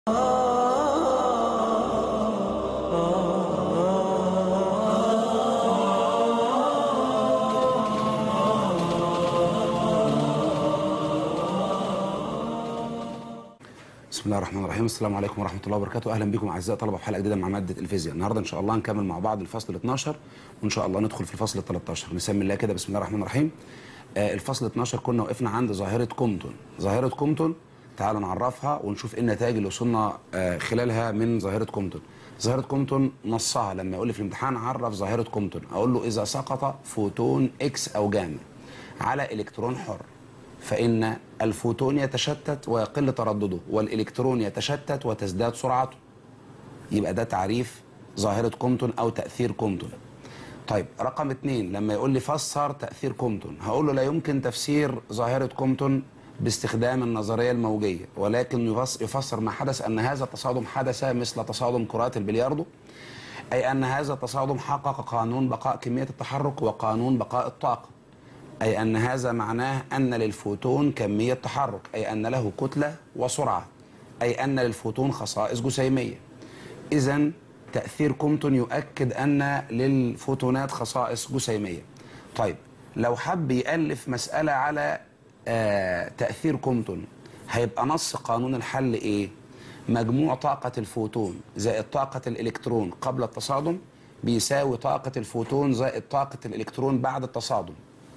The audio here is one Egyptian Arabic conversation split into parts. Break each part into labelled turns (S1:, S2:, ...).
S1: بسم الله الرحمن الرحيم السلام عليكم ورحمه الله وبركاته اهلا بكم اعزائي طلبه في حلقه جديده مع ماده الفيزياء النهارده ان شاء الله نكمل مع بعض الفصل 12 وان شاء الله ندخل في الفصل 13 نسمي الله كده بسم الله الرحمن الرحيم آه الفصل 12 كنا وقفنا عند ظاهره كومتون ظاهره كومتون تعالوا نعرفها ونشوف ايه النتائج اللي وصلنا آه خلالها من ظاهره كومتون ظاهره كومتون نصها لما يقول لي في الامتحان عرف ظاهره كومتون اقول له اذا سقط فوتون اكس او جاما على الكترون حر فإن الفوتون يتشتت ويقل تردده والإلكترون يتشتت وتزداد سرعته يبقى ده تعريف ظاهرة كومتون أو تأثير كومتون طيب رقم اتنين لما يقول لي فسر تأثير كومتون هقول له لا يمكن تفسير ظاهرة كومتون باستخدام النظرية الموجية ولكن يفسر ما حدث أن هذا التصادم حدث مثل تصادم كرات البلياردو أي أن هذا التصادم حقق قانون بقاء كمية التحرك وقانون بقاء الطاقة أي أن هذا معناه أن للفوتون كمية تحرك أي أن له كتلة وسرعة أي أن للفوتون خصائص جسيمية إذا تأثير كومتون يؤكد أن للفوتونات خصائص جسيمية طيب لو حب يألف مسألة على آه تأثير كومتون هيبقى نص قانون الحل إيه؟ مجموع طاقة الفوتون زائد طاقة الإلكترون قبل التصادم بيساوي طاقة الفوتون زائد طاقة الإلكترون بعد التصادم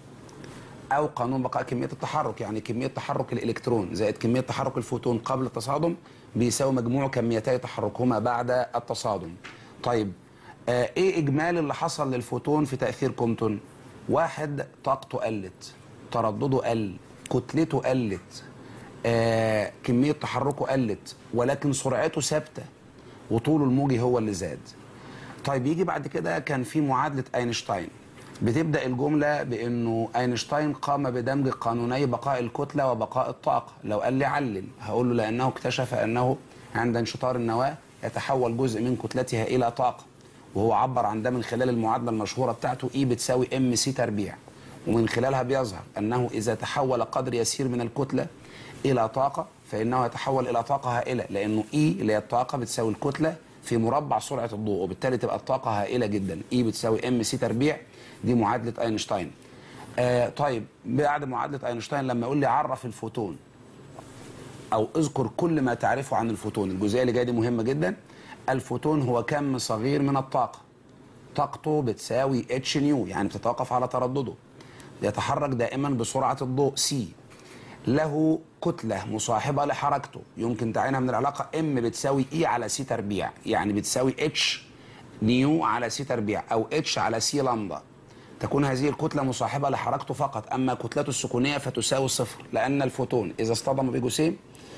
S1: او قانون بقاء كميه التحرك يعني كميه تحرك الالكترون زائد كميه تحرك الفوتون قبل التصادم بيساوي مجموع كميتي تحركهما بعد التصادم طيب آه ايه اجمالي اللي حصل للفوتون في تاثير كومتون واحد طاقته قلت تردده قل كتلته قلت آه كميه تحركه قلت ولكن سرعته ثابته وطوله الموجي هو اللي زاد طيب يجي بعد كده كان في معادله اينشتاين بتبدا الجمله بانه اينشتاين قام بدمج قانوني بقاء الكتله وبقاء الطاقه لو قال لي علل هقول له لانه اكتشف انه عند انشطار النواه يتحول جزء من كتلتها الى طاقه وهو عبر عن ده من خلال المعادله المشهوره بتاعته اي بتساوي ام سي تربيع ومن خلالها بيظهر انه اذا تحول قدر يسير من الكتله الى طاقه فانه يتحول الى طاقه هائله لانه اي اللي هي الطاقه بتساوي الكتله في مربع سرعه الضوء وبالتالي تبقى الطاقه هائله جدا اي بتساوي ام سي تربيع دي معادله اينشتاين آه طيب بعد معادله اينشتاين لما يقول لي عرف الفوتون او اذكر كل ما تعرفه عن الفوتون الجزئيه اللي جايه دي مهمه جدا الفوتون هو كم صغير من الطاقه طاقته بتساوي اتش نيو يعني بتتوقف على تردده يتحرك دائما بسرعه الضوء سي له كتله مصاحبه لحركته يمكن تعينها من العلاقه ام بتساوي اي على سي تربيع يعني بتساوي اتش نيو على سي تربيع او اتش على سي لامدا تكون هذه الكتلة مصاحبة لحركته فقط أما كتلته السكونية فتساوي صفر لأن الفوتون إذا اصطدم بجسيم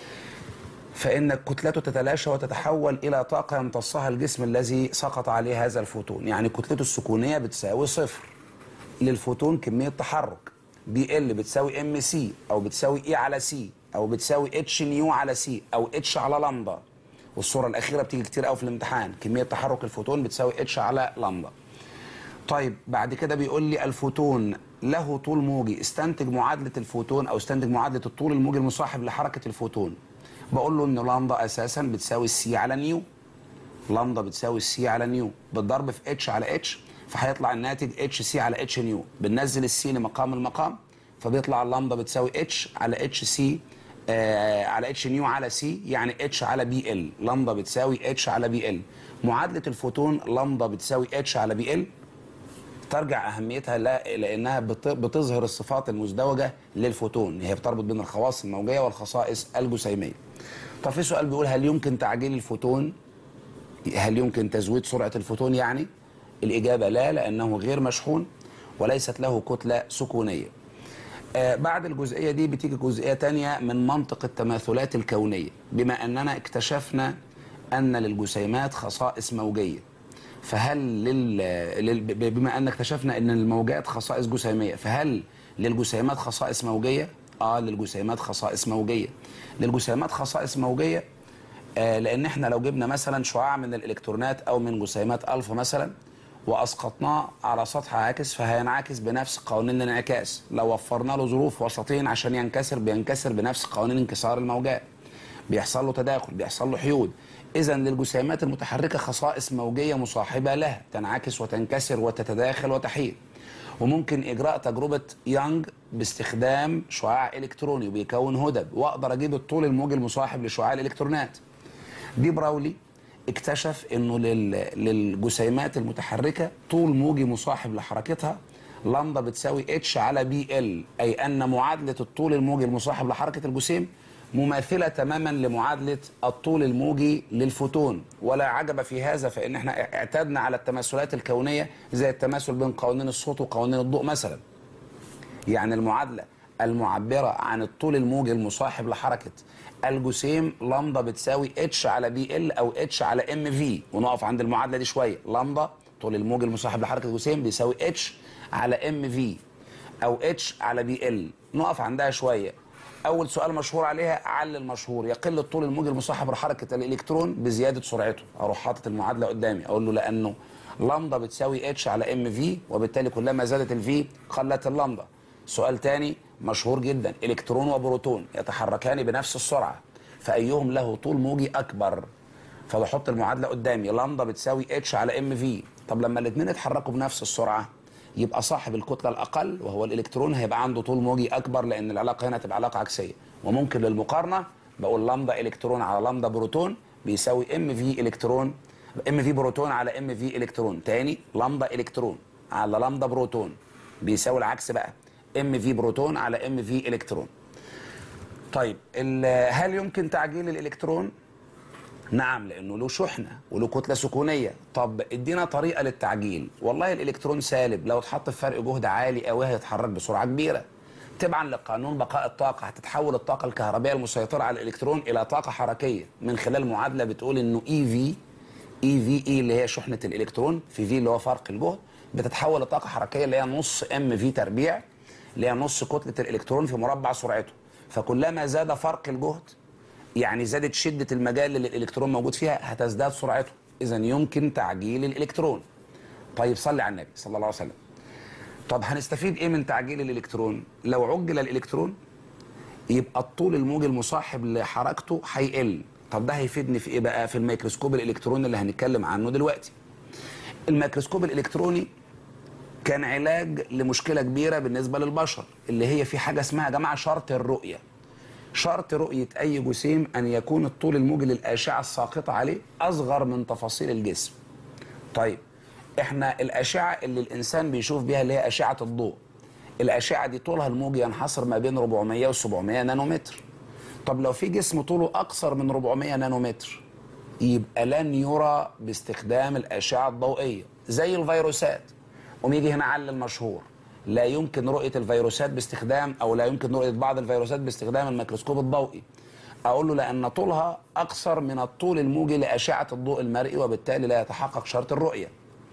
S1: فإن كتلته تتلاشى وتتحول إلى طاقة يمتصها الجسم الذي سقط عليه هذا الفوتون يعني كتلته السكونية بتساوي صفر للفوتون كمية تحرك بي ال بتساوي ام سي أو بتساوي اي على سي أو بتساوي اتش نيو على سي أو اتش على لامدا والصورة الأخيرة بتيجي كتير قوي في الامتحان كمية تحرك الفوتون بتساوي اتش على لامدا طيب بعد كده بيقول لي الفوتون له طول موجي استنتج معادله الفوتون او استنتج معادله الطول الموجي المصاحب لحركه الفوتون بقول له ان لامدا اساسا بتساوي السي على نيو لامدا بتساوي السي على نيو بالضرب في اتش على اتش فهيطلع الناتج اتش سي على اتش نيو بننزل السي لمقام المقام فبيطلع اللامدا بتساوي اتش على اتش سي آه على اتش نيو على سي يعني اتش على بي ال لامدا بتساوي اتش على بي ال معادله الفوتون لامدا بتساوي اتش على بي ال ترجع اهميتها لا لانها بتظهر الصفات المزدوجه للفوتون هي بتربط بين الخواص الموجيه والخصائص الجسيميه طب في سؤال بيقول هل يمكن تعجيل الفوتون هل يمكن تزويد سرعه الفوتون يعني الاجابه لا لانه غير مشحون وليست له كتله سكونيه آه بعد الجزئيه دي بتيجي جزئيه تانية من منطق التماثلات الكونيه بما اننا اكتشفنا ان للجسيمات خصائص موجيه فهل لل... لل... بما ان اكتشفنا ان الموجات خصائص جسيميه فهل للجسيمات خصائص موجيه اه للجسيمات خصائص موجيه للجسيمات خصائص موجيه آه لان احنا لو جبنا مثلا شعاع من الالكترونات او من جسيمات الفا مثلا واسقطناه على سطح عاكس فهينعكس بنفس قوانين الانعكاس لو وفرنا له ظروف وسطين عشان ينكسر بينكسر بنفس قوانين انكسار الموجات بيحصل له تداخل بيحصل له حيود اذا للجسيمات المتحركه خصائص موجيه مصاحبه لها تنعكس وتنكسر وتتداخل وتحيد وممكن اجراء تجربه يانج باستخدام شعاع الكتروني وبيكون هدب واقدر اجيب الطول الموجي المصاحب لشعاع الالكترونات دي براولي اكتشف انه لل... للجسيمات المتحركه طول موجي مصاحب لحركتها لامدا بتساوي اتش على بي ال اي ان معادله الطول الموجي المصاحب لحركه الجسيم مماثله تماما لمعادله الطول الموجي للفوتون ولا عجب في هذا فان احنا اعتدنا على التماثلات الكونيه زي التماثل بين قوانين الصوت وقوانين الضوء مثلا يعني المعادله المعبره عن الطول الموجي المصاحب لحركه الجسيم لامدا بتساوي اتش على بي ال او اتش على ام في ونقف عند المعادله دي شويه لامدا طول الموجي المصاحب لحركه الجسيم بيساوي اتش على ام في او اتش على بي ال نقف عندها شويه اول سؤال مشهور عليها علل مشهور يقل الطول الموجي المصاحب لحركه الالكترون بزياده سرعته اروح حاطط المعادله قدامي اقول له لانه لامدا بتساوي اتش على ام في وبالتالي كلما زادت الفي قلت اللامدا سؤال تاني مشهور جدا الكترون وبروتون يتحركان بنفس السرعه فايهم له طول موجي اكبر فبحط المعادله قدامي لامدا بتساوي اتش على ام في طب لما الاثنين يتحركوا بنفس السرعه يبقى صاحب الكتله الاقل وهو الالكترون هيبقى عنده طول موجي اكبر لان العلاقه هنا تبقى علاقه عكسيه وممكن للمقارنه بقول لامدا الكترون على لامدا بروتون بيساوي ام في الكترون ام في بروتون على ام في الكترون تاني لامدا الكترون على لامدا بروتون بيساوي العكس بقى ام في بروتون على ام في الكترون طيب هل يمكن تعجيل الالكترون نعم لانه له شحنه وله كتله سكونيه طب ادينا طريقه للتعجيل والله الالكترون سالب لو اتحط في فرق جهد عالي قوي هيتحرك بسرعه كبيره تبعا لقانون بقاء الطاقه هتتحول الطاقه الكهربائيه المسيطره على الالكترون الى طاقه حركيه من خلال معادله بتقول انه اي في اي في اي اللي هي شحنه الالكترون في في اللي هو فرق الجهد بتتحول لطاقه حركيه اللي هي نص ام في تربيع اللي هي نص كتله الالكترون في مربع سرعته فكلما زاد فرق الجهد يعني زادت شدة المجال اللي الإلكترون موجود فيها هتزداد سرعته إذا يمكن تعجيل الإلكترون طيب صلي على النبي صلى الله عليه وسلم طب هنستفيد إيه من تعجيل الإلكترون لو عجل الإلكترون يبقى الطول الموجي المصاحب لحركته هيقل طب ده هيفيدني في إيه بقى في الميكروسكوب الإلكتروني اللي هنتكلم عنه دلوقتي الميكروسكوب الإلكتروني كان علاج لمشكلة كبيرة بالنسبة للبشر اللي هي في حاجة اسمها يا جماعة شرط الرؤية شرط رؤية أي جسيم أن يكون الطول الموجي للأشعة الساقطة عليه أصغر من تفاصيل الجسم طيب إحنا الأشعة اللي الإنسان بيشوف بيها اللي هي أشعة الضوء الأشعة دي طولها الموجي ينحصر ما بين 400 و 700 نانومتر طب لو في جسم طوله أقصر من 400 نانومتر يبقى لن يرى باستخدام الأشعة الضوئية زي الفيروسات وميجي هنا علل مشهور لا يمكن رؤية الفيروسات باستخدام أو لا يمكن رؤية بعض الفيروسات باستخدام الميكروسكوب الضوئي أقول له لأن طولها أقصر من الطول الموجي لأشعة الضوء المرئي وبالتالي لا يتحقق شرط الرؤية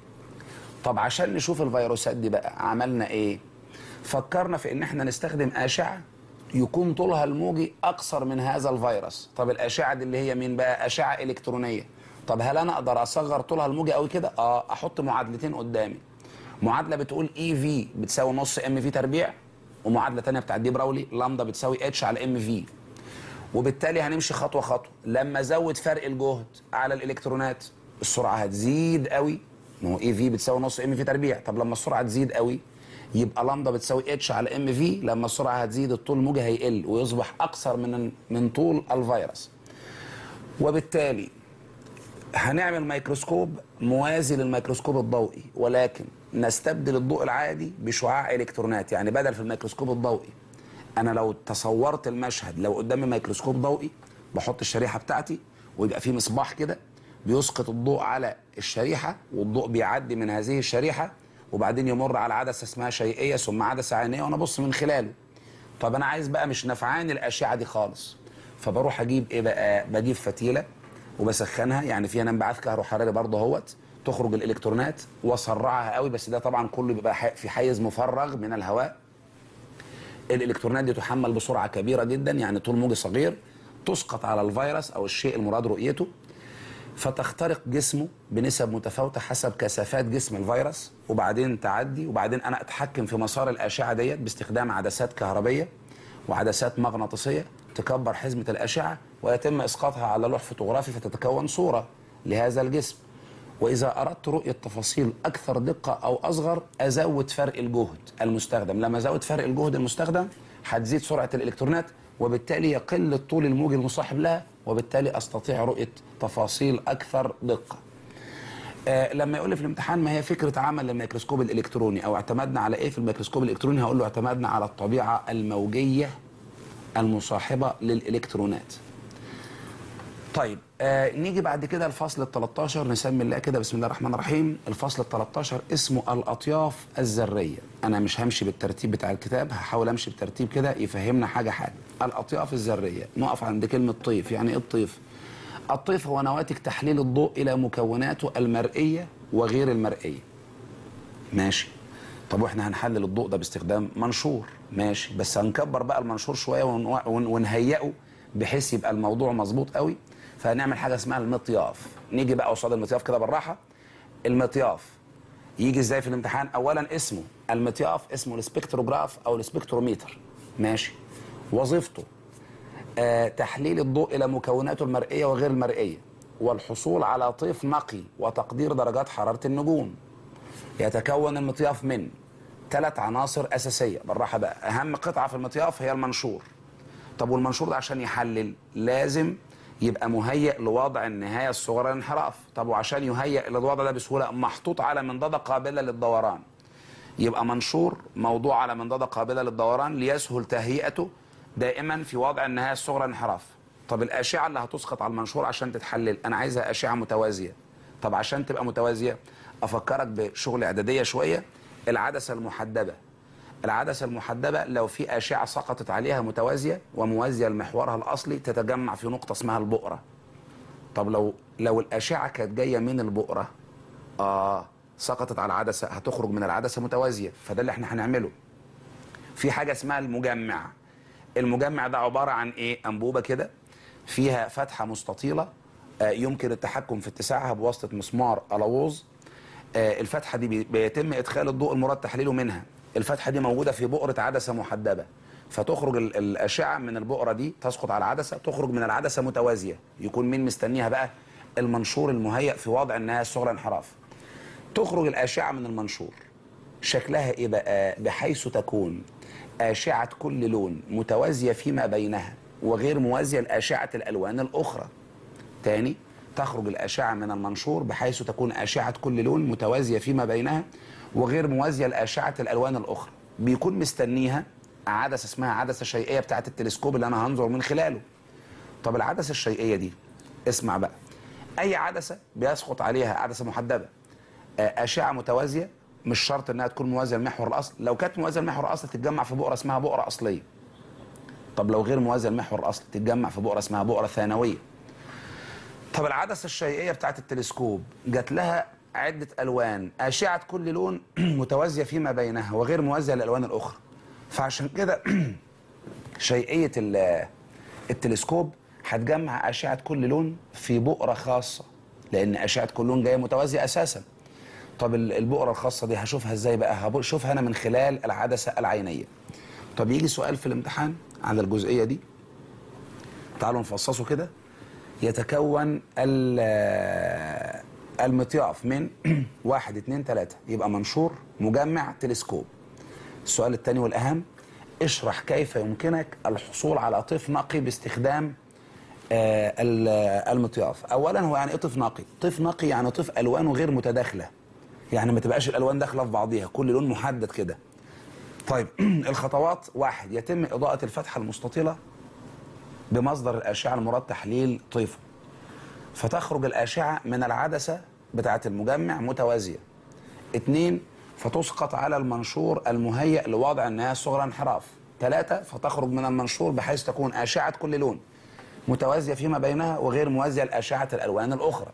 S1: طب عشان نشوف الفيروسات دي بقى عملنا إيه فكرنا في إن إحنا نستخدم أشعة يكون طولها الموجي أقصر من هذا الفيروس طب الأشعة دي اللي هي مين بقى أشعة إلكترونية طب هل أنا أقدر أصغر طولها الموجي قوي كده آه أحط معادلتين قدامي معادله بتقول اي في بتساوي نص ام في تربيع ومعادله ثانيه بتاعت دي براولي لامدا بتساوي اتش على ام في وبالتالي هنمشي خطوه خطوه لما ازود فرق الجهد على الالكترونات السرعه هتزيد قوي ما هو اي في بتساوي نص ام في تربيع طب لما السرعه تزيد قوي يبقى لامدا بتساوي اتش على ام في لما السرعه هتزيد الطول الموجي هيقل ويصبح اقصر من من طول الفيروس وبالتالي هنعمل ميكروسكوب موازي للميكروسكوب الضوئي ولكن نستبدل الضوء العادي بشعاع الكترونات يعني بدل في الميكروسكوب الضوئي انا لو تصورت المشهد لو قدامي ميكروسكوب ضوئي بحط الشريحه بتاعتي ويبقى في مصباح كده بيسقط الضوء على الشريحه والضوء بيعدي من هذه الشريحه وبعدين يمر على عدسه اسمها شيئيه ثم عدسه عينيه وانا ابص من خلاله طب انا عايز بقى مش نفعان الاشعه دي خالص فبروح اجيب ايه بقى بجيب فتيله وبسخنها يعني فيها انبعاث كهروحراري برضه اهوت تخرج الالكترونات واسرعها قوي بس ده طبعا كله بيبقى في حيز مفرغ من الهواء الالكترونات دي تحمل بسرعه كبيره جدا يعني طول موجي صغير تسقط على الفيروس او الشيء المراد رؤيته فتخترق جسمه بنسب متفاوته حسب كثافات جسم الفيروس وبعدين تعدي وبعدين انا اتحكم في مسار الاشعه ديت باستخدام عدسات كهربيه وعدسات مغناطيسيه تكبر حزمه الاشعه ويتم اسقاطها على لوح فوتوغرافي فتتكون صوره لهذا الجسم واذا اردت رؤيه تفاصيل اكثر دقه او اصغر ازود فرق الجهد المستخدم لما ازود فرق الجهد المستخدم هتزيد سرعه الالكترونات وبالتالي يقل الطول الموجي المصاحب لها وبالتالي استطيع رؤيه تفاصيل اكثر دقه آه لما يقول لي في الامتحان ما هي فكره عمل الميكروسكوب الالكتروني او اعتمدنا على ايه في الميكروسكوب الالكتروني هقول له اعتمدنا على الطبيعه الموجيه المصاحبه للالكترونات طيب آه نيجي بعد كده الفصل ال 13 نسمي الله كده بسم الله الرحمن الرحيم الفصل ال 13 اسمه الاطياف الذريه انا مش همشي بالترتيب بتاع الكتاب هحاول امشي بترتيب كده يفهمنا حاجه حاجه الاطياف الذريه نقف عند كلمه طيف يعني ايه الطيف الطيف هو نواتج تحليل الضوء الى مكوناته المرئيه وغير المرئيه ماشي طب واحنا هنحلل الضوء ده باستخدام منشور ماشي بس هنكبر بقى المنشور شويه ون- ون- ونهيئه بحيث يبقى الموضوع مظبوط قوي فهنعمل حاجه اسمها المطياف نيجي بقى قصاد المطياف كده بالراحه المطياف يجي ازاي في الامتحان اولا اسمه المطياف اسمه السبكتروجراف او السبكتروميتر ماشي وظيفته آه تحليل الضوء الى مكوناته المرئيه وغير المرئيه والحصول على طيف نقي وتقدير درجات حراره النجوم يتكون المطياف من ثلاث عناصر اساسيه بالراحه بقى اهم قطعه في المطياف هي المنشور طب والمنشور ده عشان يحلل لازم يبقى مهيئ لوضع النهايه الصغرى للانحراف طب وعشان يهيئ للوضع ده بسهوله محطوط على منضده قابله للدوران يبقى منشور موضوع على منضده قابله للدوران ليسهل تهيئته دائما في وضع النهايه الصغرى للانحراف طب الاشعه اللي هتسقط على المنشور عشان تتحلل انا عايزها اشعه متوازيه طب عشان تبقى متوازيه افكرك بشغل اعداديه شويه العدسه المحدبه العدسه المحدبه لو في اشعه سقطت عليها متوازيه وموازيه لمحورها الاصلي تتجمع في نقطه اسمها البؤره طب لو لو الاشعه كانت جايه من البؤره اه سقطت على العدسه هتخرج من العدسه متوازيه فده اللي احنا هنعمله في حاجه اسمها المجمع المجمع ده عباره عن ايه انبوبه كده فيها فتحه مستطيله آه، يمكن التحكم في اتساعها بواسطه مسمار الووز آه، الفتحه دي بي- بيتم ادخال الضوء المراد تحليله منها الفتحه دي موجوده في بؤره عدسه محدبه فتخرج ال- الاشعه من البؤره دي تسقط على العدسه تخرج من العدسه متوازيه يكون مين مستنيها بقى المنشور المهيئ في وضع النهايه الصغرى انحراف تخرج الاشعه من المنشور شكلها ايه بقى بحيث تكون اشعه كل لون متوازيه فيما بينها وغير موازيه لاشعه الالوان الاخرى تاني تخرج الأشعة من المنشور بحيث تكون أشعة كل لون متوازية فيما بينها وغير موازية لأشعة الألوان الأخرى بيكون مستنيها عدسة اسمها عدسة شيئية بتاعة التلسكوب اللي أنا هنظر من خلاله طب العدسة الشيئية دي اسمع بقى أي عدسة بيسقط عليها عدسة محدبة آه، أشعة متوازية مش شرط إنها تكون موازية لمحور الأصل لو كانت موازية لمحور الأصل تتجمع في بؤرة اسمها بؤرة أصلية طب لو غير موازية لمحور الأصل تتجمع في بؤرة اسمها بؤرة ثانوية طب العدسه الشيئيه بتاعت التلسكوب جات لها عده الوان اشعه كل لون متوازيه فيما بينها وغير موازيه للالوان الاخرى فعشان كده شيئيه ال- التلسكوب هتجمع اشعه كل لون في بؤره خاصه لان اشعه كل لون جايه متوازيه اساسا طب ال- البؤره الخاصه دي هشوفها ازاي بقى هشوفها انا من خلال العدسه العينيه طب يجي سؤال في الامتحان على الجزئيه دي تعالوا نفصصه كده يتكون ال- المطياف من واحد اتنين تلاتة يبقى منشور مجمع تلسكوب السؤال الثاني والأهم اشرح كيف يمكنك الحصول على طيف نقي باستخدام آه، ال- المطياف اولا هو يعني ايه طيف نقي طيف نقي يعني طيف الوانه غير متداخله يعني ما تبقاش الالوان داخله في بعضيها كل لون محدد كده طيب الخطوات واحد يتم اضاءه الفتحه المستطيله بمصدر الاشعه المراد تحليل طيفه فتخرج الاشعه من العدسه بتاعه المجمع متوازيه اتنين فتسقط على المنشور المهيئ لوضع النهايه الصغرى انحراف ثلاثة فتخرج من المنشور بحيث تكون أشعة كل لون متوازية فيما بينها وغير موازية لأشعة الألوان الأخرى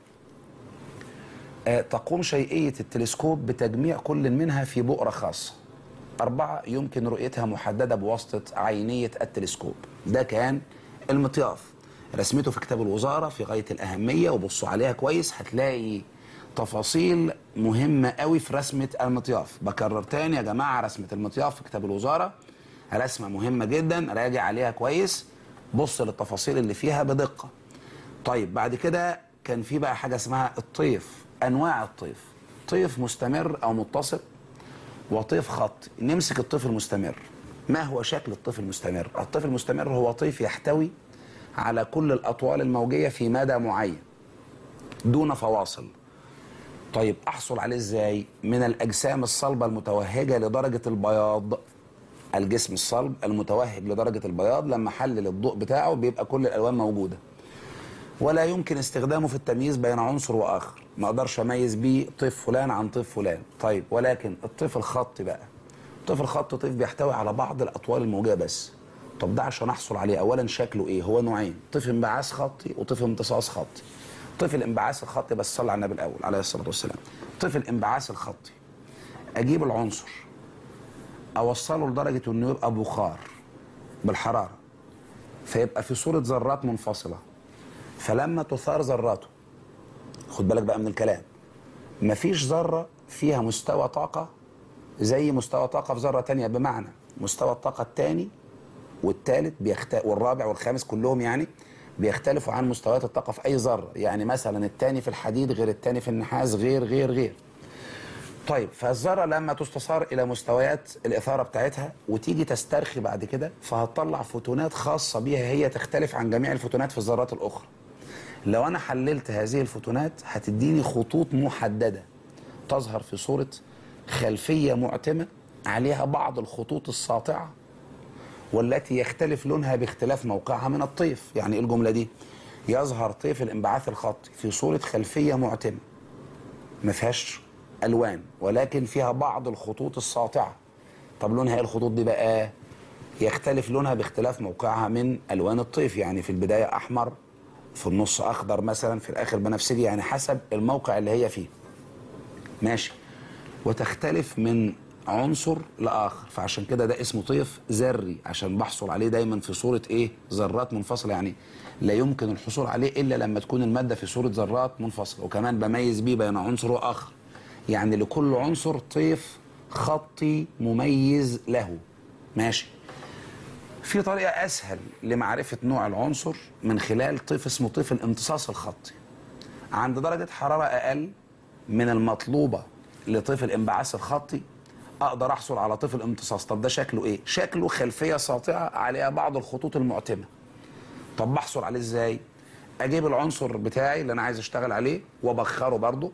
S1: آه، تقوم شيئية التلسكوب بتجميع كل منها في بؤرة خاصة أربعة يمكن رؤيتها محددة بواسطة عينية التلسكوب ده كان المطياف رسمته في كتاب الوزارة في غاية الأهمية وبصوا عليها كويس هتلاقي تفاصيل مهمة قوي في رسمة المطياف بكرر تاني يا جماعة رسمة المطياف في كتاب الوزارة رسمة مهمة جدا راجع عليها كويس بص للتفاصيل اللي فيها بدقه طيب بعد كده كان في بقى حاجه اسمها الطيف انواع الطيف طيف مستمر او متصل وطيف خط نمسك الطيف المستمر ما هو شكل الطيف المستمر الطيف المستمر هو طيف يحتوي على كل الاطوال الموجيه في مدى معين دون فواصل طيب احصل عليه ازاي من الاجسام الصلبه المتوهجه لدرجه البياض الجسم الصلب المتوهج لدرجه البياض لما حلل الضوء بتاعه بيبقى كل الالوان موجوده ولا يمكن استخدامه في التمييز بين عنصر واخر ما اقدرش اميز بيه طيف فلان عن طيف فلان طيب ولكن الطيف الخطي بقى الطيف الخطي طيف بيحتوي على بعض الاطوال الموجيه بس طب ده عشان احصل عليه اولا شكله ايه هو نوعين طيف انبعاث خطي وطيف امتصاص خطي طيف الانبعاث الخطي بس صلى على النبي الاول عليه الصلاه والسلام طيف الانبعاث الخطي اجيب العنصر اوصله لدرجه انه يبقى بخار بالحراره فيبقى في صوره ذرات منفصله فلما تثار ذراته خد بالك بقى من الكلام مفيش ذره فيها مستوى طاقه زي مستوى طاقه في ذره تانية بمعنى مستوى الطاقه الثاني والثالث بيخت... والرابع والخامس كلهم يعني بيختلفوا عن مستويات الطاقه في اي ذره يعني مثلا الثاني في الحديد غير الثاني في النحاس غير غير غير طيب فالذره لما تستثار الى مستويات الاثاره بتاعتها وتيجي تسترخي بعد كده فهتطلع فوتونات خاصه بيها هي تختلف عن جميع الفوتونات في الذرات الاخرى لو انا حللت هذه الفوتونات هتديني خطوط محدده تظهر في صوره خلفيه معتمه عليها بعض الخطوط الساطعه والتي يختلف لونها باختلاف موقعها من الطيف يعني ايه الجمله دي يظهر طيف الانبعاث الخطي في صوره خلفيه معتمه ما فيهاش الوان ولكن فيها بعض الخطوط الساطعه طب لونها ايه الخطوط دي بقى يختلف لونها باختلاف موقعها من الوان الطيف يعني في البدايه احمر في النص اخضر مثلا في الاخر بنفسجي يعني حسب الموقع اللي هي فيه ماشي وتختلف من عنصر لاخر فعشان كده ده اسمه طيف ذري عشان بحصل عليه دايما في صوره ايه ذرات منفصله يعني لا يمكن الحصول عليه الا لما تكون الماده في صوره ذرات منفصله وكمان بميز بيه بين عنصر واخر يعني لكل عنصر طيف خطي مميز له ماشي في طريقة أسهل لمعرفة نوع العنصر من خلال طيف اسمه طيف الامتصاص الخطي عند درجة حرارة أقل من المطلوبة لطيف الانبعاث الخطي أقدر أحصل على طيف الامتصاص طب ده شكله إيه؟ شكله خلفية ساطعة عليها بعض الخطوط المعتمة طب بحصل عليه إزاي؟ أجيب العنصر بتاعي اللي أنا عايز أشتغل عليه وأبخره برضه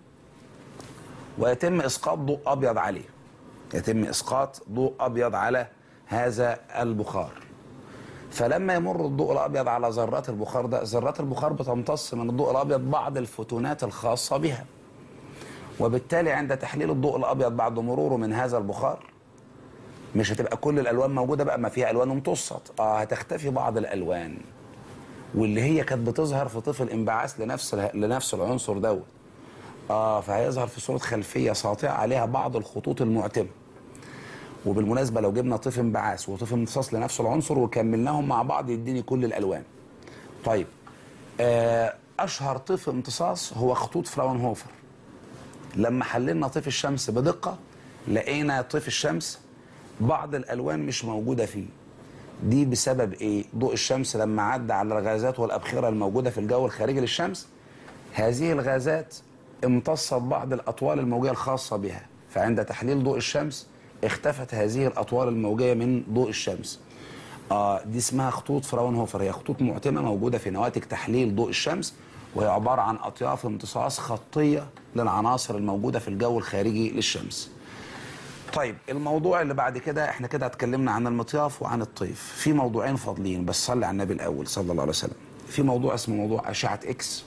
S1: ويتم اسقاط ضوء ابيض عليه يتم اسقاط ضوء ابيض على هذا البخار فلما يمر الضوء الابيض على ذرات البخار ده ذرات البخار بتمتص من الضوء الابيض بعض الفوتونات الخاصه بها وبالتالي عند تحليل الضوء الابيض بعد مروره من هذا البخار مش هتبقى كل الالوان موجوده بقى ما فيها الوان امتصت اه هتختفي بعض الالوان واللي هي كانت بتظهر في طفل انبعاث لنفس لنفس العنصر دوت اه فهيظهر في صوره خلفيه ساطعه عليها بعض الخطوط المعتمه وبالمناسبه لو جبنا طيف انبعاث وطيف امتصاص لنفس العنصر وكملناهم مع بعض يديني كل الالوان طيب آه اشهر طيف امتصاص هو خطوط فراونهوفر لما حللنا طيف الشمس بدقه لقينا طيف الشمس بعض الالوان مش موجوده فيه دي بسبب ايه ضوء الشمس لما عدى على الغازات والابخره الموجوده في الجو الخارجي للشمس هذه الغازات امتصت بعض الأطوال الموجية الخاصة بها فعند تحليل ضوء الشمس اختفت هذه الأطوال الموجية من ضوء الشمس آه دي اسمها خطوط فراونهوفر هي خطوط معتمة موجودة في نواتج تحليل ضوء الشمس وهي عبارة عن أطياف امتصاص خطية للعناصر الموجودة في الجو الخارجي للشمس طيب الموضوع اللي بعد كده احنا كده اتكلمنا عن المطياف وعن الطيف في موضوعين فاضلين بس صلي على النبي الأول صلى الله عليه وسلم في موضوع اسمه موضوع أشعة إكس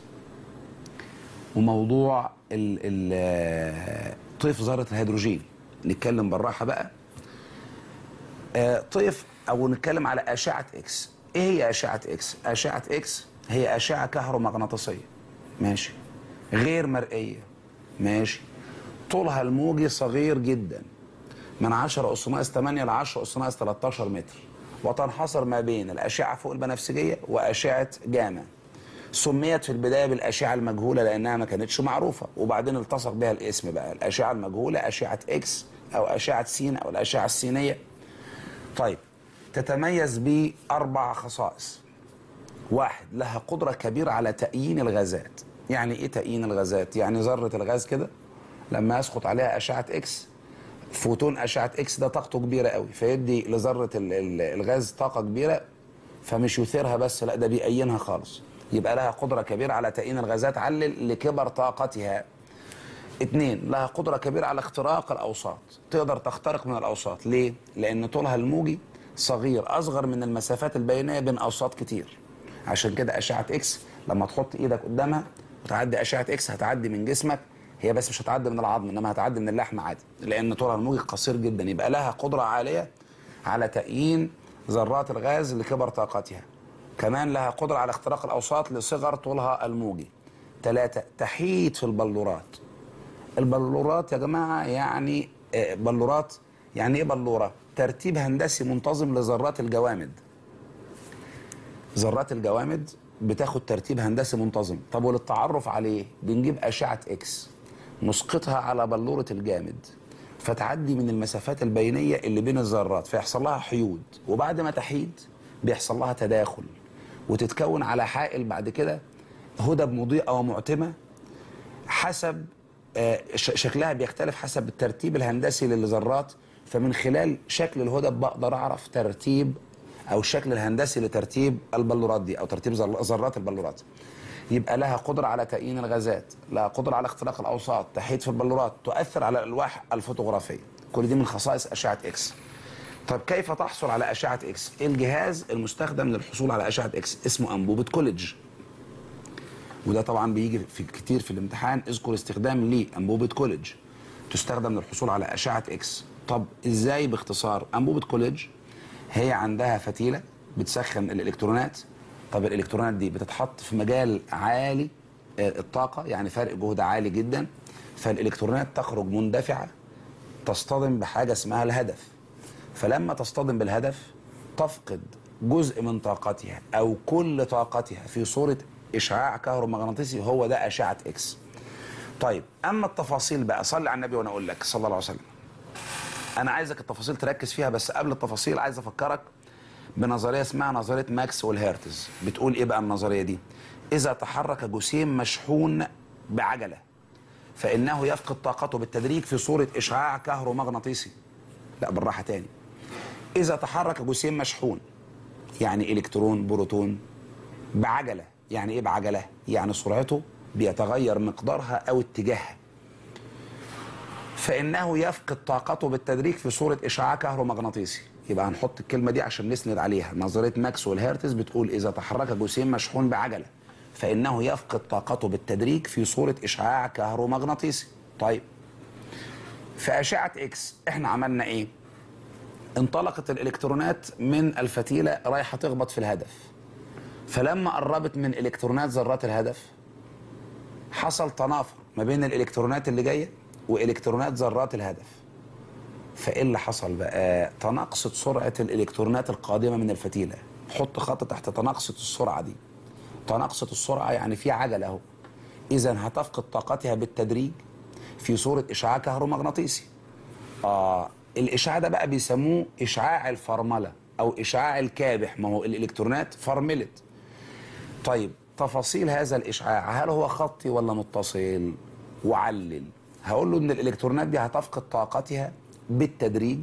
S1: وموضوع ال ال طيف ذره الهيدروجين نتكلم بالراحه بقى آه، طيف او نتكلم على اشعه اكس ايه هي اشعه اكس اشعه اكس هي اشعه كهرومغناطيسيه ماشي غير مرئيه ماشي طولها الموجي صغير جدا من 10 اس ناقص 8 ل 10 اس ناقص 13 متر وتنحصر ما بين الاشعه فوق البنفسجيه واشعه جاما سميت في البدايه بالاشعه المجهوله لانها ما كانتش معروفه وبعدين التصق بها الاسم بقى الاشعه المجهوله اشعه اكس او اشعه سين او الاشعه السينيه طيب تتميز باربع خصائص واحد لها قدرة كبيرة على تأيين الغازات يعني ايه تأيين الغازات يعني ذرة الغاز كده لما يسقط عليها أشعة إكس فوتون أشعة إكس ده طاقته كبيرة قوي فيدي لذرة ال- ال- الغاز طاقة كبيرة فمش يثيرها بس لا ده بيأينها خالص يبقى لها قدرة كبيرة على تأيين الغازات علل لكبر طاقتها اتنين لها قدرة كبيرة على اختراق الأوساط تقدر تخترق من الأوساط ليه؟ لأن طولها الموجي صغير أصغر من المسافات البينية بين أوساط كتير عشان كده أشعة إكس لما تحط إيدك قدامها وتعدي أشعة إكس هتعدي من جسمك هي بس مش هتعدي من العظم إنما هتعدي من اللحم عادي لأن طولها الموجي قصير جدا يبقى لها قدرة عالية على تأيين ذرات الغاز لكبر طاقتها كمان لها قدرة على اختراق الأوساط لصغر طولها الموجي ثلاثة تحيد في البلورات البلورات يا جماعة يعني آه، بلورات يعني ايه بلورة؟ ترتيب هندسي منتظم لذرات الجوامد ذرات الجوامد بتاخد ترتيب هندسي منتظم طب وللتعرف عليه بنجيب أشعة إكس نسقطها على بلورة الجامد فتعدي من المسافات البينية اللي بين الذرات فيحصل لها حيود وبعد ما تحيد بيحصل لها تداخل وتتكون على حائل بعد كده هدب مضيئة ومعتمة حسب آه، ش- شكلها بيختلف حسب الترتيب الهندسي للذرات فمن خلال شكل الهدب بقدر اعرف ترتيب او الشكل الهندسي لترتيب البلورات دي او ترتيب ذر- ذرات البلورات يبقى لها قدرة على تأيين الغازات لها قدرة على اختراق الأوساط تحيد في البلورات تؤثر على الألواح الفوتوغرافية كل دي من خصائص أشعة إكس طب كيف تحصل على أشعة إكس؟ إيه الجهاز المستخدم للحصول على أشعة إكس؟ اسمه أنبوبة كوليدج وده طبعا بيجي في كتير في الامتحان اذكر استخدام لانبوبه كوليدج تستخدم للحصول على اشعه اكس طب ازاي باختصار انبوبه كوليدج هي عندها فتيله بتسخن الالكترونات طب الالكترونات دي بتتحط في مجال عالي آه، الطاقه يعني فرق جهد عالي جدا فالالكترونات تخرج مندفعه تصطدم بحاجه اسمها الهدف فلما تصطدم بالهدف تفقد جزء من طاقتها او كل طاقتها في صوره اشعاع كهرومغناطيسي هو ده اشعه اكس. طيب اما التفاصيل بقى صلي على النبي وانا اقول لك صلى الله عليه وسلم. انا عايزك التفاصيل تركز فيها بس قبل التفاصيل عايز افكرك بنظريه اسمها نظريه ماكس والهيرتز بتقول ايه بقى النظريه دي؟ اذا تحرك جسيم مشحون بعجله فانه يفقد طاقته بالتدريج في صوره اشعاع كهرومغناطيسي. لا بالراحه تاني. إذا تحرك جسيم مشحون يعني إلكترون بروتون بعجلة يعني إيه بعجلة؟ يعني سرعته بيتغير مقدارها أو اتجاهها فإنه يفقد طاقته بالتدريج في صورة إشعاع كهرومغناطيسي يبقى هنحط الكلمة دي عشان نسند عليها نظرية ماكس والهيرتز بتقول إذا تحرك جسيم مشحون بعجلة فإنه يفقد طاقته بالتدريج في صورة إشعاع كهرومغناطيسي طيب في أشعة إكس إحنا عملنا إيه؟ انطلقت الالكترونات من الفتيله رايحه تخبط في الهدف فلما قربت من الكترونات ذرات الهدف حصل تنافر ما بين الالكترونات اللي جايه والكترونات ذرات الهدف فايه اللي حصل بقى تناقصت سرعه الالكترونات القادمه من الفتيله حط خط تحت تناقصت السرعه دي تناقصت السرعه يعني في عجله اهو اذا هتفقد طاقتها بالتدريج في صوره اشعاع كهرومغناطيسي آه الإشعاع ده بقى بيسموه إشعاع الفرملة أو إشعاع الكابح ما هو الإلكترونات فرملت طيب تفاصيل هذا الإشعاع هل هو خطي ولا متصل وعلل هقول له إن الإلكترونات دي هتفقد طاقتها بالتدريج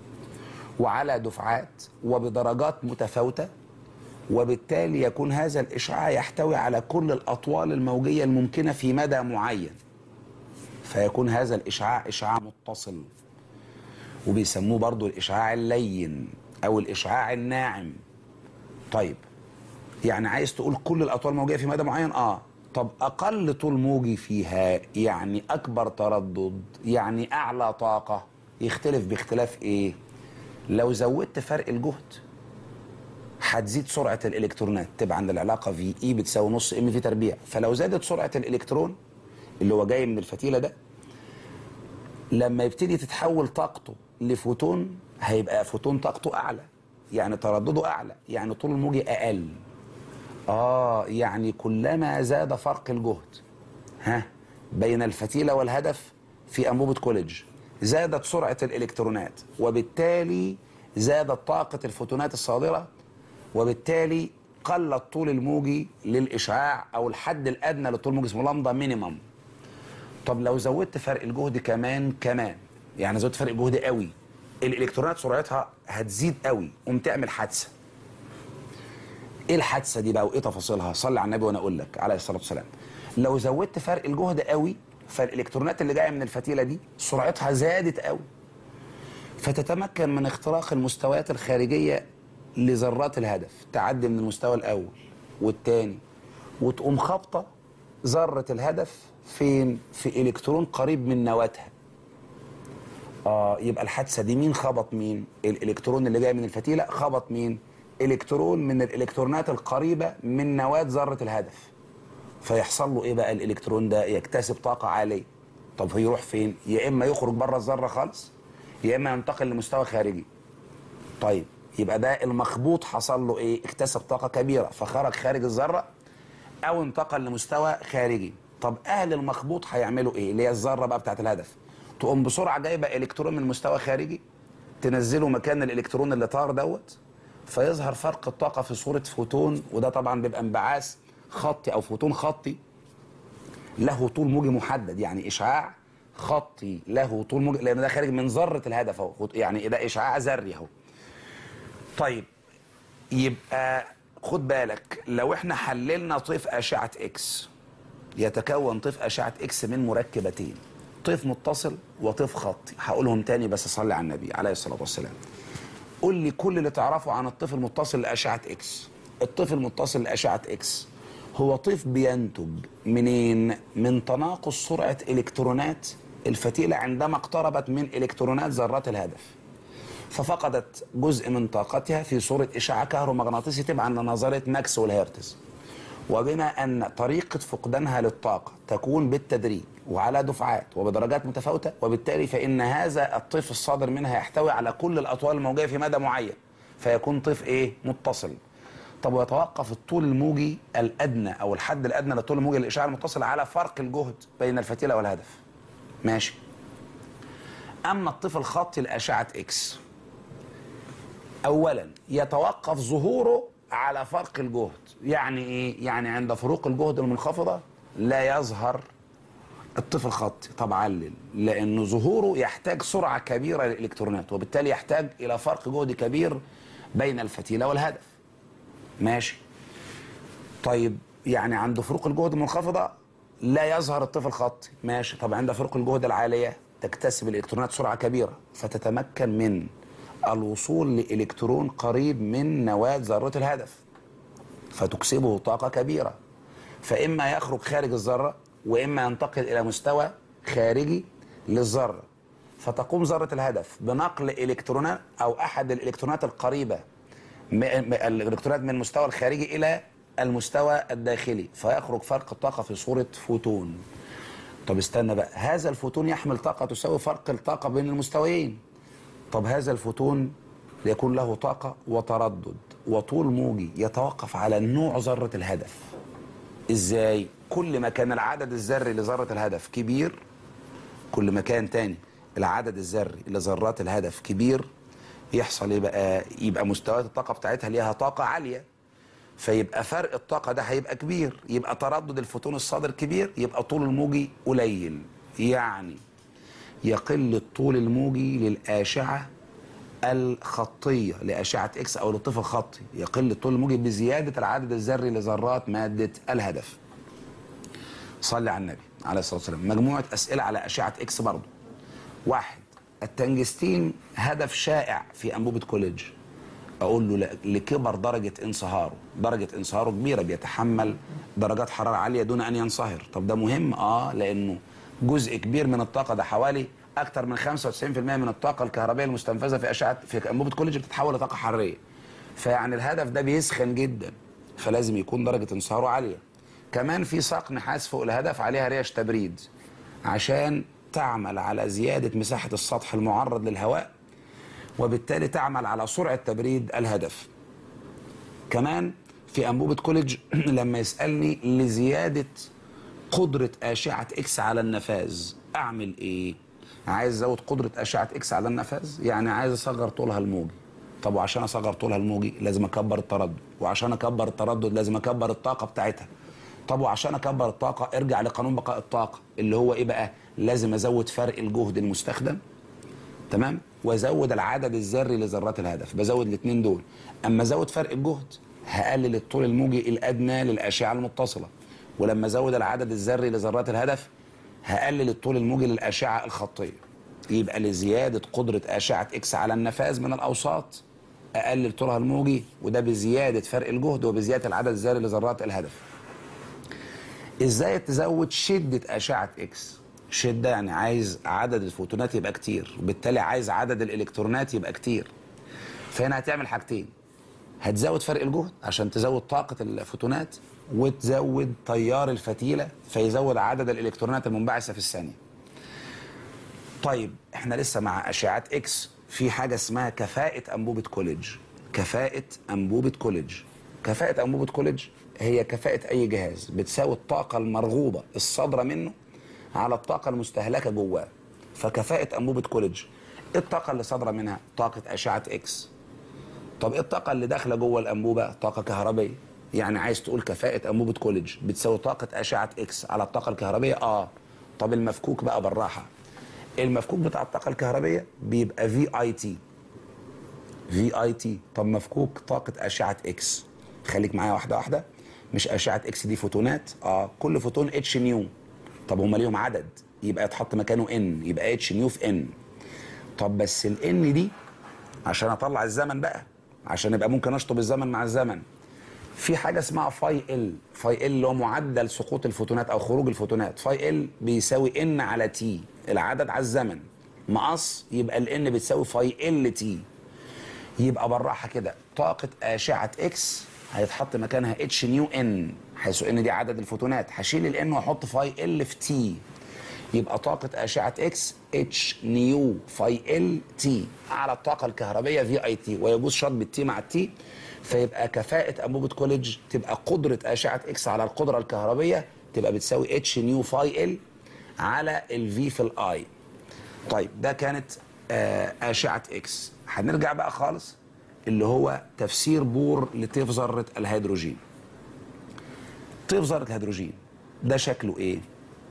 S1: وعلى دفعات وبدرجات متفاوتة وبالتالي يكون هذا الإشعاع يحتوي على كل الأطوال الموجية الممكنة في مدى معين فيكون هذا الإشعاع إشعاع متصل وبيسموه برضو الإشعاع اللين أو الإشعاع الناعم طيب يعني عايز تقول كل الأطوال الموجية في مدى معين آه طب أقل طول موجي فيها يعني أكبر تردد يعني أعلى طاقة يختلف باختلاف إيه لو زودت فرق الجهد هتزيد سرعة الإلكترونات تبعا للعلاقة في إي بتساوي نص إم في تربيع فلو زادت سرعة الإلكترون اللي هو جاي من الفتيلة ده لما يبتدي تتحول طاقته لفوتون هيبقى فوتون طاقته اعلى يعني تردده اعلى يعني طول الموجي اقل اه يعني كلما زاد فرق الجهد ها بين الفتيله والهدف في انبوبه كوليدج زادت سرعه الالكترونات وبالتالي زادت طاقه الفوتونات الصادره وبالتالي قل الطول الموجي للاشعاع او الحد الادنى للطول الموجي اسمه لامدا مينيمم طب لو زودت فرق الجهد كمان كمان يعني زودت فرق الجهد قوي الالكترونات سرعتها هتزيد قوي قوم تعمل حادثه ايه الحادثه دي بقى وايه تفاصيلها صلي على النبي وانا اقول لك عليه الصلاه والسلام لو زودت فرق الجهد قوي فالالكترونات اللي جايه من الفتيله دي سرعتها زادت قوي فتتمكن من اختراق المستويات الخارجيه لذرات الهدف تعدي من المستوى الاول والثاني وتقوم خابطه ذره الهدف فين في الكترون قريب من نواتها اه يبقى الحادثه دي مين خبط مين الالكترون اللي جاي من الفتيله خبط مين الكترون من الالكترونات القريبه من نواه ذره الهدف فيحصل له ايه بقى الالكترون ده يكتسب طاقه عاليه طب هيروح فين يا اما يخرج بره الذره خالص يا اما ينتقل لمستوى خارجي طيب يبقى ده المخبوط حصل له ايه اكتسب طاقه كبيره فخرج خارج الذره او انتقل لمستوى خارجي طب اهل المخبوط هيعملوا ايه اللي هي الذره بقى بتاعت الهدف تقوم بسرعه جايبه الكترون من مستوى خارجي تنزله مكان الالكترون اللي طار دوت فيظهر فرق الطاقه في صوره فوتون وده طبعا بيبقى انبعاث خطي او فوتون خطي له طول موجي محدد يعني اشعاع خطي له طول موجي لان ده خارج من ذره الهدف اهو يعني ده اشعاع ذري اهو طيب يبقى خد بالك لو احنا حللنا طيف اشعه اكس يتكون طيف اشعه اكس من مركبتين طيف متصل وطيف خطي هقولهم تاني بس صلي على النبي عليه الصلاه والسلام قول لي كل اللي تعرفه عن الطيف المتصل لاشعه اكس الطيف المتصل لاشعه اكس هو طيف بينتج منين من تناقص سرعه الكترونات الفتيله عندما اقتربت من الكترونات ذرات الهدف ففقدت جزء من طاقتها في صورة إشعاع كهرومغناطيسي تبعا لنظرية ماكس والهيرتز وبما أن طريقة فقدانها للطاقة تكون بالتدريج وعلى دفعات وبدرجات متفاوتة وبالتالي فإن هذا الطيف الصادر منها يحتوي على كل الأطوال الموجية في مدى معين فيكون طيف إيه؟ متصل طب ويتوقف الطول الموجي الأدنى أو الحد الأدنى للطول الموجي للإشعاع المتصل على فرق الجهد بين الفتيلة والهدف ماشي أما الطيف الخطي لأشعة إكس اولا يتوقف ظهوره على فرق الجهد يعني ايه يعني عند فروق الجهد المنخفضه لا يظهر الطفل الخطي طب علل لان ظهوره يحتاج سرعه كبيره للالكترونات وبالتالي يحتاج الى فرق جهد كبير بين الفتيله والهدف ماشي طيب يعني عند فروق الجهد المنخفضه لا يظهر الطفل الخطي ماشي طب عند فروق الجهد العاليه تكتسب الالكترونات سرعه كبيره فتتمكن من الوصول لإلكترون قريب من نواة ذرة الهدف فتكسبه طاقة كبيرة فإما يخرج خارج الذرة وإما ينتقل إلى مستوى خارجي للذرة فتقوم ذرة الهدف بنقل إلكترونات أو أحد الإلكترونات القريبة الإلكترونات من المستوى الخارجي إلى المستوى الداخلي فيخرج فرق الطاقة في صورة فوتون طب استنى بقى هذا الفوتون يحمل طاقة تساوي فرق الطاقة بين المستويين طب هذا الفوتون يكون له طاقة وتردد وطول موجي يتوقف على نوع ذرة الهدف ازاي كل ما كان العدد الذري لذرة الهدف كبير كل ما كان تاني العدد الذري لذرات الهدف كبير يحصل ايه بقى يبقى مستويات الطاقة بتاعتها ليها طاقة عالية فيبقى فرق الطاقة ده هيبقى كبير يبقى تردد الفوتون الصادر كبير يبقى طول الموجي قليل يعني يقل الطول الموجي للأشعة الخطية لأشعة إكس أو للطفل الخطي يقل الطول الموجي بزيادة العدد الذري لذرات مادة الهدف صلي على النبي عليه الصلاة والسلام مجموعة أسئلة على أشعة إكس برضه واحد التنجستين هدف شائع في أنبوبة كوليدج أقول له لكبر درجة انصهاره درجة انصهاره كبيرة بيتحمل درجات حرارة عالية دون أن ينصهر طب ده مهم آه لأنه جزء كبير من الطاقه ده حوالي اكثر من 95% من الطاقه الكهربائيه المستنفذه في اشعه في انبوبه كوليدج بتتحول لطاقه حراريه فيعني الهدف ده بيسخن جدا فلازم يكون درجه انصهاره عاليه كمان في ساق نحاس فوق الهدف عليها ريش تبريد عشان تعمل على زياده مساحه السطح المعرض للهواء وبالتالي تعمل على سرعه تبريد الهدف كمان في انبوبه كوليدج لما يسالني لزياده قدرة أشعة إكس على النفاذ أعمل إيه؟ عايز أزود قدرة أشعة إكس على النفاذ يعني عايز أصغر طولها الموجي طب وعشان اصغر طولها الموجي لازم اكبر التردد وعشان اكبر التردد لازم اكبر الطاقه بتاعتها طب وعشان اكبر الطاقه ارجع لقانون بقاء الطاقه اللي هو ايه بقى لازم ازود فرق الجهد المستخدم تمام وازود العدد الذري لذرات الهدف بزود الاثنين دول اما ازود فرق الجهد هقلل الطول الموجي الادنى للاشعه المتصله ولما ازود العدد الذري لذرات الهدف هقلل الطول الموجي للاشعه الخطيه يبقى لزياده قدره اشعه اكس على النفاذ من الاوساط اقلل طولها الموجي وده بزياده فرق الجهد وبزياده العدد الذري لذرات الهدف ازاي تزود شده اشعه اكس شده يعني عايز عدد الفوتونات يبقى كتير وبالتالي عايز عدد الالكترونات يبقى كتير فهنا هتعمل حاجتين هتزود فرق الجهد عشان تزود طاقه الفوتونات وتزود تيار الفتيله فيزود عدد الالكترونات المنبعثه في الثانيه طيب احنا لسه مع اشعات اكس في حاجه اسمها كفاءه انبوبه كوليدج كفاءه انبوبه كوليدج كفاءه انبوبه كوليدج هي كفاءه اي جهاز بتساوي الطاقه المرغوبه الصادره منه على الطاقه المستهلكه جواه فكفاءه انبوبه كوليدج ايه الطاقه اللي صادره منها طاقه اشعه اكس طب ايه الطاقه اللي داخله جوه الانبوبه طاقه كهربيه يعني عايز تقول كفاءه انبوبه كوليدج بتساوي طاقه اشعه اكس على الطاقه الكهربيه اه طب المفكوك بقى بالراحه المفكوك بتاع الطاقه الكهربيه بيبقى في اي تي في اي تي طب مفكوك طاقه اشعه اكس خليك معايا واحده واحده مش اشعه اكس دي فوتونات اه كل فوتون اتش نيو طب هما ليهم عدد يبقى يتحط مكانه ان يبقى اتش نيو في ان طب بس الان دي عشان اطلع الزمن بقى عشان يبقى ممكن اشطب الزمن مع الزمن في حاجه اسمها فاي ال فاي ال اللي هو معدل سقوط الفوتونات او خروج الفوتونات فاي ال بيساوي ان على تي العدد على الزمن مقص يبقى الان بتساوي فاي ال تي يبقى بالراحه كده طاقه اشعه اكس هيتحط مكانها اتش نيو ان حيث ان دي عدد الفوتونات هشيل الان واحط فاي ال في تي يبقى طاقة أشعة إكس اتش نيو فاي ال تي على الطاقة الكهربية في اي تي ويجوز شطب التي مع التي فيبقى كفاءة أنبوبة كوليدج تبقى قدرة أشعة إكس على القدرة الكهربية تبقى بتساوي اتش نيو فاي ال على الفي في الاي طيب ده كانت آه، أشعة إكس هنرجع بقى خالص اللي هو تفسير بور لطيف ذرة الهيدروجين طيف ذرة الهيدروجين ده شكله إيه؟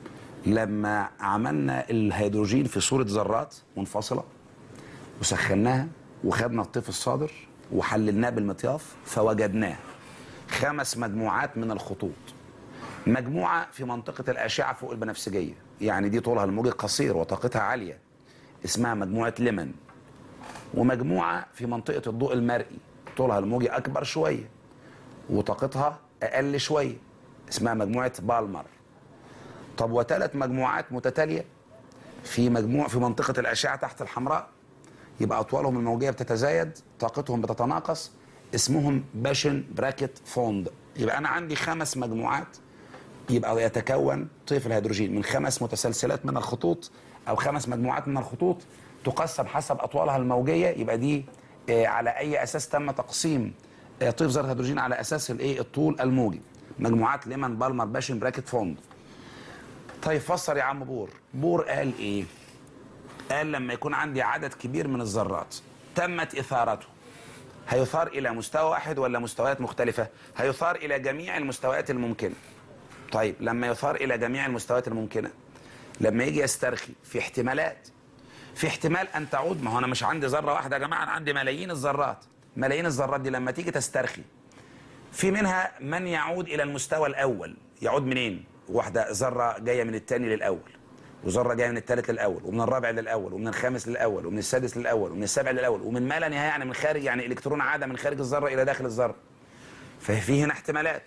S1: لما عملنا الهيدروجين في صورة ذرات منفصلة وسخناها وخدنا الطيف الصادر وحللناه بالمطياف فوجدناه خمس مجموعات من الخطوط مجموعة في منطقة الأشعة فوق البنفسجية يعني دي طولها الموجي قصير وطاقتها عالية اسمها مجموعة ليمن ومجموعة في منطقة الضوء المرئي طولها الموجي أكبر شوية وطاقتها أقل شوية اسمها مجموعة بالمر طب وثلاث مجموعات متتالية في مجموع في منطقة الأشعة تحت الحمراء يبقى أطوالهم الموجية بتتزايد طاقتهم بتتناقص اسمهم باشن براكت فوند يبقى أنا عندي خمس مجموعات يبقى يتكون طيف الهيدروجين من خمس متسلسلات من الخطوط أو خمس مجموعات من الخطوط تقسم حسب أطوالها الموجية يبقى دي آه، على أي أساس تم تقسيم آه، طيف ذرة الهيدروجين على أساس الإيه الطول الموجي مجموعات ليمان بالمر باشن براكت فوند طيب فسر يا عم بور بور قال ايه قال لما يكون عندي عدد كبير من الذرات تمت اثارته هيثار الى مستوى واحد ولا مستويات مختلفه هيثار الى جميع المستويات الممكنه طيب لما يثار الى جميع المستويات الممكنه لما يجي يسترخي في احتمالات في احتمال ان تعود ما هو انا مش عندي ذره واحده يا جماعه انا عندي ملايين الذرات ملايين الذرات دي لما تيجي تسترخي في منها من يعود الى المستوى الاول يعود منين واحده ذره جايه من الثاني للاول وذره جايه من الثالث للاول ومن الرابع للاول ومن الخامس للاول ومن السادس للاول ومن السابع للاول ومن ما لا نهايه يعني من خارج يعني الكترون عاده من خارج الذره الى داخل الذره ففي هنا احتمالات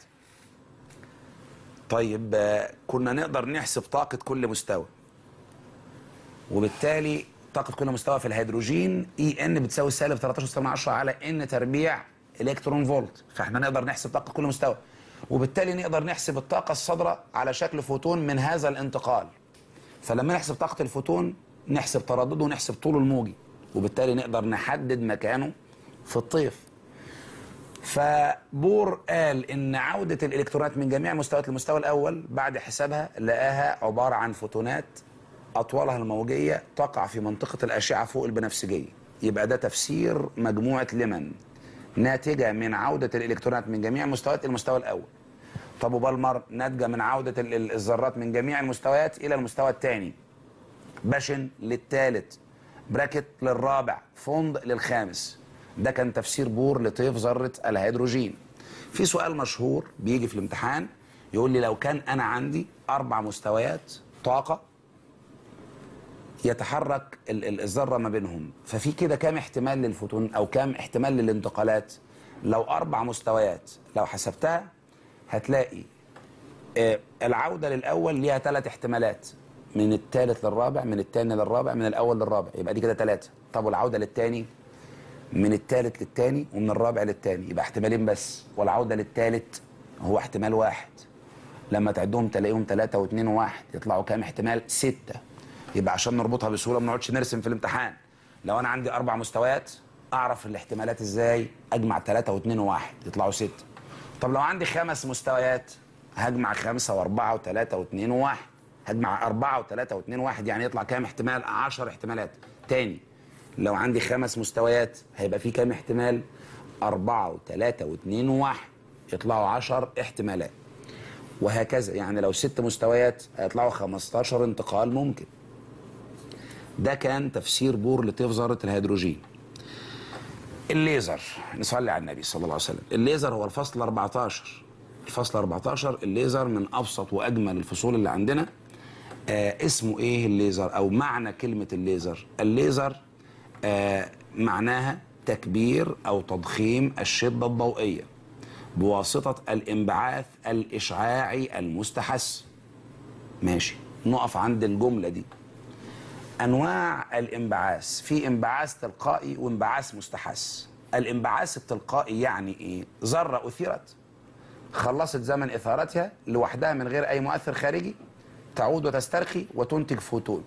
S1: طيب آه، كنا نقدر نحسب طاقه كل مستوى وبالتالي طاقه كل مستوى في الهيدروجين اي ان بتساوي سالب 13.10 على ان تربيع الكترون فولت فاحنا نقدر نحسب طاقه كل مستوى وبالتالي نقدر نحسب الطاقة الصادرة على شكل فوتون من هذا الانتقال فلما نحسب طاقة الفوتون نحسب تردده ونحسب طوله الموجي وبالتالي نقدر نحدد مكانه في الطيف فبور قال ان عودة الالكترونات من جميع المستويات للمستوى الاول بعد حسابها لقاها عبارة عن فوتونات اطوالها الموجية تقع في منطقة الاشعة فوق البنفسجية يبقى ده تفسير مجموعة لمن ناتجة من عودة الإلكترونات من جميع مستويات المستوى الأول طب وبالمر ناتجة من عودة ال- ال- الذرات من جميع المستويات إلى المستوى الثاني باشن للثالث براكت للرابع فوند للخامس ده كان تفسير بور لطيف ذرة الهيدروجين في سؤال مشهور بيجي في الامتحان يقول لي لو كان أنا عندي أربع مستويات طاقة يتحرك ال- ال- الذره ما بينهم ففي كده كام احتمال للفوتون او كام احتمال للانتقالات لو اربع مستويات لو حسبتها هتلاقي آه، العوده للاول ليها ثلاث احتمالات من الثالث للرابع من الثاني للرابع من الاول للرابع يبقى دي كده ثلاثه طب والعوده للثاني من الثالث للثاني ومن الرابع للثاني يبقى احتمالين بس والعوده للثالث هو احتمال واحد لما تعدهم تلاقيهم ثلاثة واثنين وواحد يطلعوا كام احتمال؟ ستة يبقى عشان نربطها بسهولة ما نقعدش نرسم في الامتحان لو أنا عندي أربع مستويات أعرف الاحتمالات إزاي؟ أجمع ثلاثة واثنين وواحد يطلعوا ستة طب لو عندي خمس مستويات هجمع خمسة وأربعة وثلاثة واثنين وواحد هجمع أربعة وثلاثة واثنين وواحد يعني يطلع كام احتمال؟ عشر احتمالات تاني لو عندي خمس مستويات هيبقى في كام احتمال؟ أربعة وثلاثة واثنين وواحد يطلعوا عشر احتمالات وهكذا يعني لو ست مستويات هيطلعوا 15 انتقال ممكن ده كان تفسير بور لطيف ذرة الهيدروجين الليزر نصلي على النبي صلى الله عليه وسلم الليزر هو الفصل 14 الفصل 14 الليزر من أبسط وأجمل الفصول اللي عندنا آه اسمه إيه الليزر أو معنى كلمة الليزر الليزر آه معناها تكبير أو تضخيم الشدة الضوئية بواسطة الانبعاث الإشعاعي المستحث ماشي نقف عند الجملة دي أنواع الانبعاث في انبعاث تلقائي وانبعاث مستحث الانبعاث التلقائي يعني إيه ذرة أثيرت خلصت زمن إثارتها لوحدها من غير أي مؤثر خارجي تعود وتسترخي وتنتج فوتون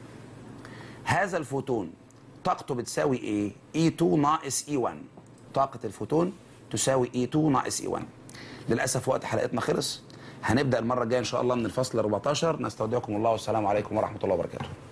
S1: هذا الفوتون طاقته بتساوي ايه؟ E2 ناقص E1 طاقة الفوتون تساوي E2 ناقص E1 للأسف وقت حلقتنا خلص هنبدأ المرة الجاية إن شاء الله من الفصل 14 نستودعكم الله والسلام عليكم ورحمة الله وبركاته